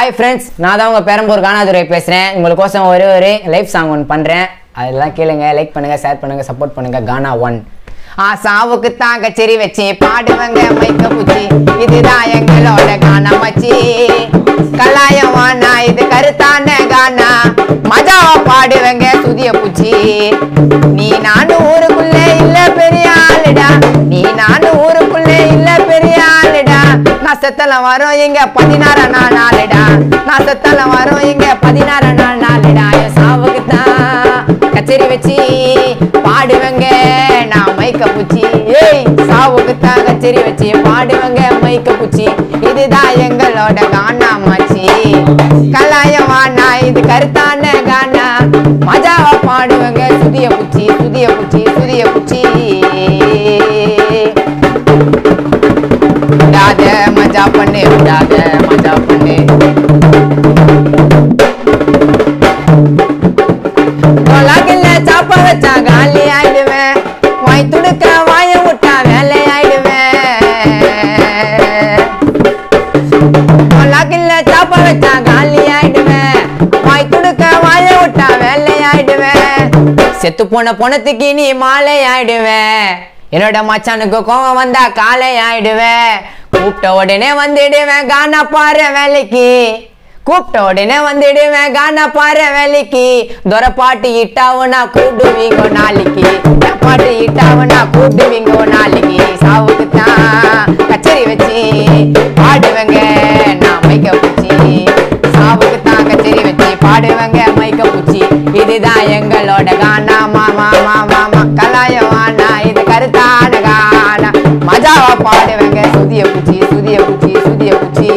hi friends நான் தான் உங்கள் பெரம்பூர் கானாதுரை பேசுகிறேன் உங்களுக்கோசம் ஒரு ஒரு லைஃப் சாங் ஒன்று பண்ணுறேன் அதெல்லாம் கேளுங்க லைக் பண்ணுங்க ஷேர் பண்ணுங்க சப்போர்ட் பண்ணுங்க கானா ஒன் ஆ சாவுக்கு தான் கச்சேரி வச்சு பாடுவங்க மைக்க பூச்சி இதுதான் எங்களோட கானா மச்சி கலாயம் வானா இது கருத்தான கானா மஜாவா பாடுவங்க சுதிய பூச்சி நீ நானும் ஊருக்குள்ள இல்ல பெரிய ஆளுடா நீ நானும் ஊருக்குள்ள இல்ல பெரிய ஆளுடா நான் செத்தல வரோம் இங்க பதினாறு நாள் நாளுடா நான் செத்தல வரோம் இங்க பதினாறு நாள் நாளுடா என் சாவுக்கு தான் கச்சேரி வச்சு பாடுவங்க நான் மைக்க பூச்சி ஏய் சாவுக்கு தான் கச்சேரி வச்சு பாடுவங்க மைக்க பூச்சி இதுதான் எங்களோட கானா மாச்சி கலாயவானா இது கருத்தான கானா மஜாவா பாடுவங்க சுதிய பூச்சி சுதிய பூச்சி சுதிய பூச்சி விடாத மஜா பண்ணு விடாத மஜா பண்ணு உலகில சாப்ப வச்சா காலி ஆயிடுவேன் வாய் துடுக்க வாய விட்டா வேலை ஆயிடுவேன் உலகில சாப்ப வச்சா காலி ஆயிடுவேன் வாய் துடுக்க வாய விட்டா வேலை ஆயிடுவேன் செத்து போன பொணத்துக்கு நீ மாலை ஆயிடுவேன் என்னோட மச்சானுக்கு கோவம் வந்தா காலை ஆயிடுவேன் கூப்பிட்ட உடனே வந்துடுவேன் கானா பாரு வேலைக்கு கூப்பிட்ட உடனே வந்துடுவேன் கானா பாரு வேலைக்கு துர பாட்டு இட்டாவுனா கூப்பிடுவீங்க நாளைக்கு என் பாட்டு இட்டாவுனா கூப்பிடுவீங்க நாளைக்கு சாவுக்கு தான் கச்சேரி வச்சு பாடுவேங்க நான் மைக்க பூச்சி சாவுக்கு தான் கச்சேரி வச்சு பாடுவேங்க மைக்க பூச்சி இதுதான் எங்களோட கானா மாமா மாமா மா கலாயவானா இது கருத்தான கானா மஜாவா பாடுவேங்க சுதிய பூச்சி சுதிய பூச்சி சுதிய பூச்சி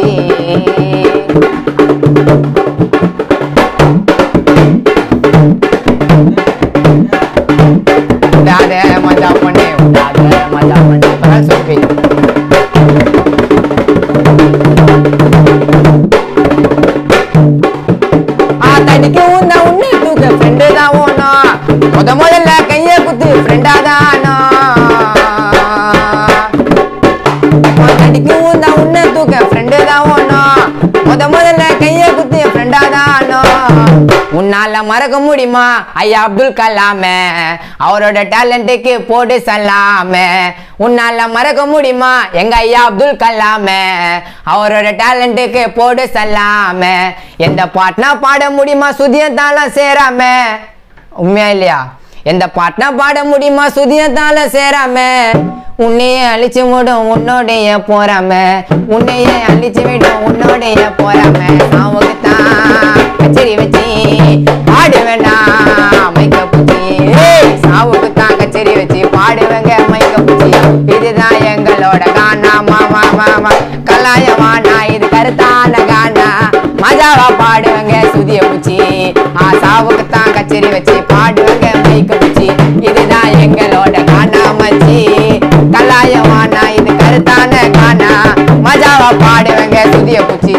உடாத மஜா பண்ணு உடாத மஜா பண்ணு பரவாயில்ல சொல்லி ஆத்தடிக்கு உன்ன உன்னை தூக்க ஃப்ரெண்டு தான் ஓணும் முத முதல்ல கைய குத்து ஃப்ரெண்டா தானோ ஆத்தடிக்கு உன்ன உன்னை தூக்க ஃப்ரெண்டு தான் ஓணும் முத முதல்ல கைய குத்து ஃப்ரெண்டா தானோ உன்னால மறக்க முடியுமா ஐயா அப்துல் கலாம அவரோட டேலண்ட்டுக்கு போட்டு சொல்லாம உன்னால மறக்க முடியுமா எங்க ஐயா அப்துல் கலாம அவரோட டேலண்ட்டுக்கு போட்டு சொல்லாம எந்த பாட்னா பாட முடியுமா சுதியத்தால சேராம உண்மையா இல்லையா எந்த பாட்னா பாட முடியுமா சுதியத்தால சேராம உன்னையே அழிச்சு விடும் உன்னோடைய போறாம உன்னையே அழிச்சு விடும் உன்னோடைய போறாம அவனுக்கு தான் கச்சேரி வச்சு பாடு வேண்டாம் மைக்க பூச்சி ஏய், சாவுக்கு தான் கச்சேரி வச்சு பாடுவேங்க மைக்க பூச்சி இதுதான் எங்களோட கானா மாமா மாமா கலாயமானா இது கருத்தான கானா மஜாவா பாடுவேங்க சுதிய பூச்சி ஆ சாவுக்கு தான் கச்சேரி வச்சு பாடுவேங்க மைக்க பூச்சி இதுதான் எங்களோட கானா மச்சி கலாயமானா இது கருத்தான கானா மஜாவா பாடுவேங்க சுதிய பூச்சி